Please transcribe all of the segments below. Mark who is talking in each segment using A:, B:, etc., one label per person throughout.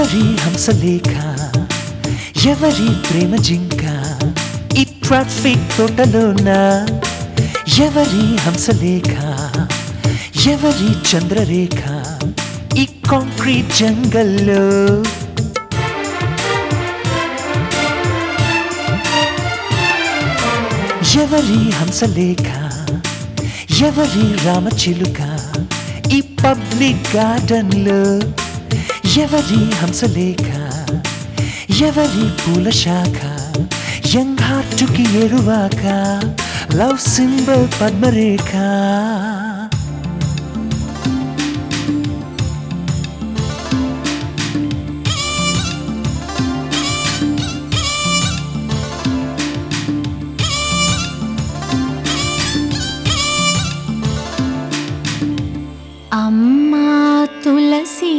A: ఎవరి హంసలేఖ ఎవరి ప్రేమ జింక ఈ ట్రాఫిక్ తోటలోన ఎవరి హంసలేఖ ఎవరి చంద్రరేఖ ఈ కాంక్రీట్ జంగల్లో ఎవరి హంసలేఖ ఎవరి రామచిలుక ఈ పబ్లిక్ గార్డెన్ లో ఎవరి హంసలేఖ ఎవరి పూల శాఖ యంగ్ హార్టుకి ఎరువాక లవ్ సింబల్ పద్మరేఖ
B: అమ్మా తులసి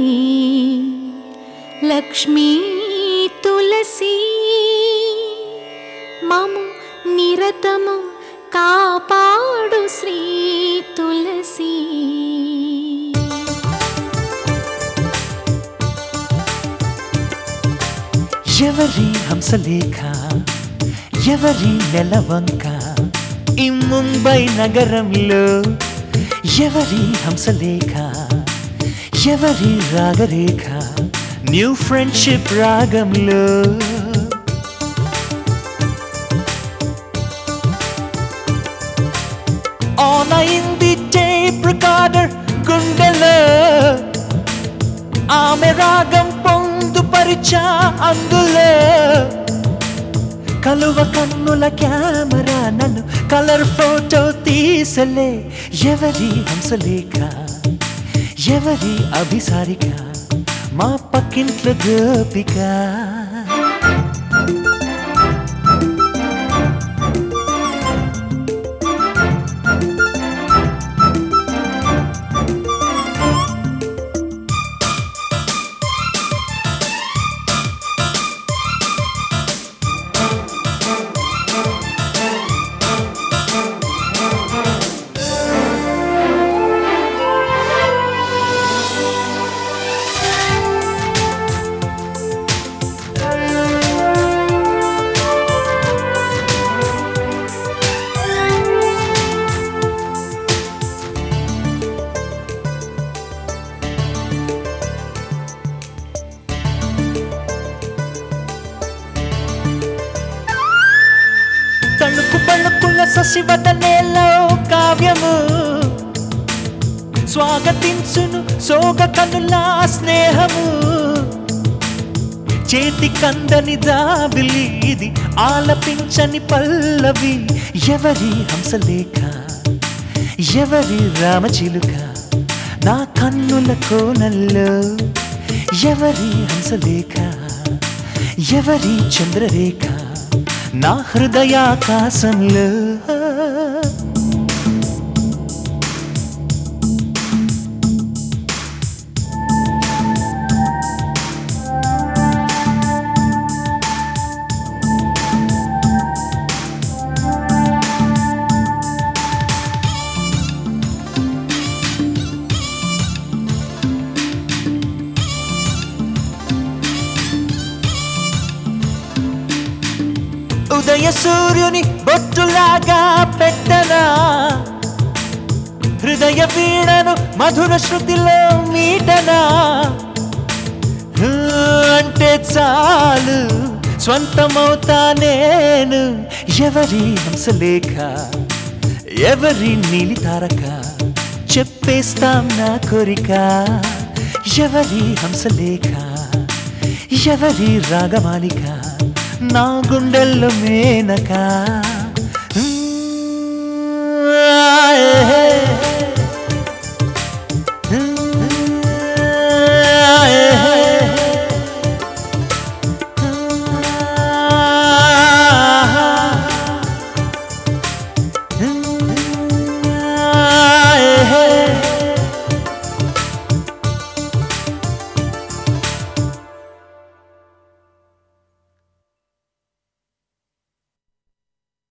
B: లక్ష్మీ తులసి మము నిరతము కాపాడు శ్రీ తులసి
A: ఎవరి హంసలేఖ ఎవరి నెలవంక ఈ ముంబై నగరంలో ఎవరి హంసలేఖ ఎవరి రాగరేఖ న్యూ ఫ్రెండ్షిప్ రాగంలో ఆన్ అయింది టేప్ రికార్డర్ గుండెలో ఆమె రాగం పొందుపరిచా అందులో కలువ కన్నుల కెమెరా నన్ను కలర్ ఫోటో తీసలే ఎవరి హంసలేఖ ఎవరి అభిసారిక మా పక్కింట్లో గోపిక తణుకు బణుకుల శశివదనేలో కావ్యము స్వాగతించును సోగ కనుల స్నేహము చేతి కందని జాబిలి ఇది ఆలపించని పల్లవి ఎవరి హంసలేఖ ఎవరి రామచిలుక నా కన్నుల కోనల్లో ఎవరి హంసలేఖ ఎవరి చంద్రరేఖ నా హృదయాకాశంలో ఉదయ సూర్యుని బొట్టులాగా పెట్టనా హృదయ వీణను మధుర శృతిలో మీటనా హూ అంటే చాలు స్వంతమవుతా నేను ఎవరి హంసలేఖ ఎవరి నీలి తారక చెప్పేస్తాం నా కోరిక ఎవరి హంసలేఖ ఎవరి రాగమాలిక నా గుండెల్లో మేనక